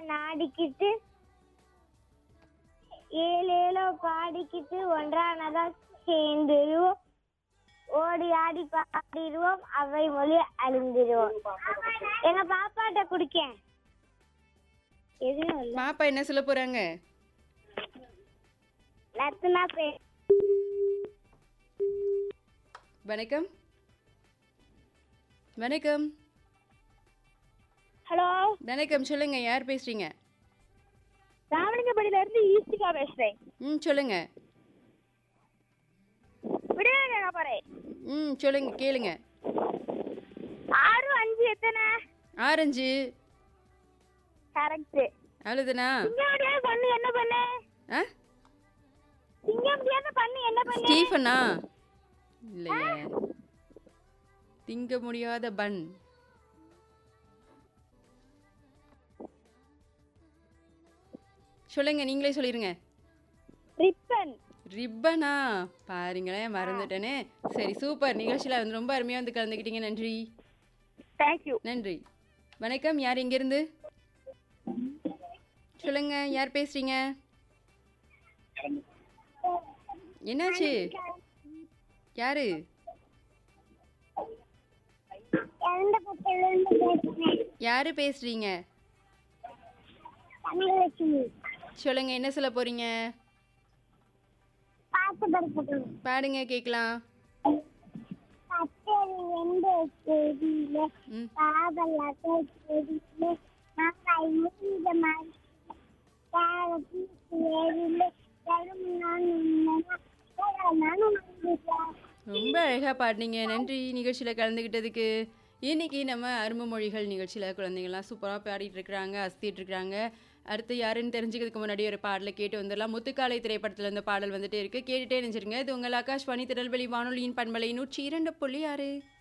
நாடிக்கிட்டு ஏழேலோ பாடிக்கிட்டு ஒன்றானதா சேர்ந்துருவோம் ஓடி ஆடி பாடிடுவோம் அவை மொழி அழிந்துருவோம் எங்க பாப்பாட்ட குடிக்கேன் எதுவும் இல்ல பாப்பா என்ன சொல்ல போறாங்க ரத்னா பே வணக்கம் வணக்கம் ஹலோ வணக்கம் சொல்லுங்க யார் பேசுறீங்க ராமலிங்கப்படியில இருந்து ஈஸ்டிகா பேசுறேன் ம் சொல்லுங்க விடுங்க பாரு ம் சொல்லுங்க கேளுங்க ஆறு அஞ்சு எத்தனை ஆரஞ்சு கரெக்ட் அழுதுனா திங்க முடியாத பண்ணு என்ன பண்ணு ஆ திங்க முடியாத பண்ணு என்ன பண்ணு ஸ்டீஃபனா இல்லையே திங்க முடியாத பன் சொல்லுங்க நீங்களே சொல்லிருங்க ரிப்பன் ரிப்பனா பாருங்களேன் மறந்துட்டேனே சரி சூப்பர் நிகழ்ச்சியில் வந்து ரொம்ப அருமையாக வந்து கலந்துக்கிட்டீங்க நன்றி தேங்க்யூ நன்றி வணக்கம் யார் எங்கேருந்து சொல்லுங்க யார் பேசுறீங்க என்னாச்சு யாரு எந்த பக்கத்துல இருந்து பேசுறேன் யாரு பேசுறீங்க தமிழலட்சுமி சொல்லுங்க என்ன சொல்ல போறீங்க பாட்டு படிக்கட்டும் பாடுங்க கேட்கலாம் கத்தரி எந்த செடியில ம் காதலாக செடியில மாங்காய் முடிந்த மாதிரி கேரட் ஏரியில கரும் நான் நானும் ரொம்ப அழகாக பாடினீங்க நன்றி நிகழ்ச்சியில் கலந்துக்கிட்டதுக்கு இன்னைக்கு நம்ம அரும்பு மொழிகள் நிகழ்ச்சியில் குழந்தைங்கள்லாம் சூப்பராக பாடிட்டு இருக்கிறாங்க அசத்திட்டு இருக்கிறாங்க அடுத்து யாருன்னு தெரிஞ்சுக்கிறதுக்கு முன்னாடி ஒரு பாடலை கேட்டு வந்துடலாம் முத்துக்காலை திரைப்படத்தில் இந்த பாடல் வந்துட்டே இருக்கு கேட்டுட்டே நினைச்சிருங்க இது உங்கள் ஆகாஷ்வாணி திருநெல்வேலி வானொலியின் பண்பலை நூற்றி இரண்டு புள்ளி ஆறு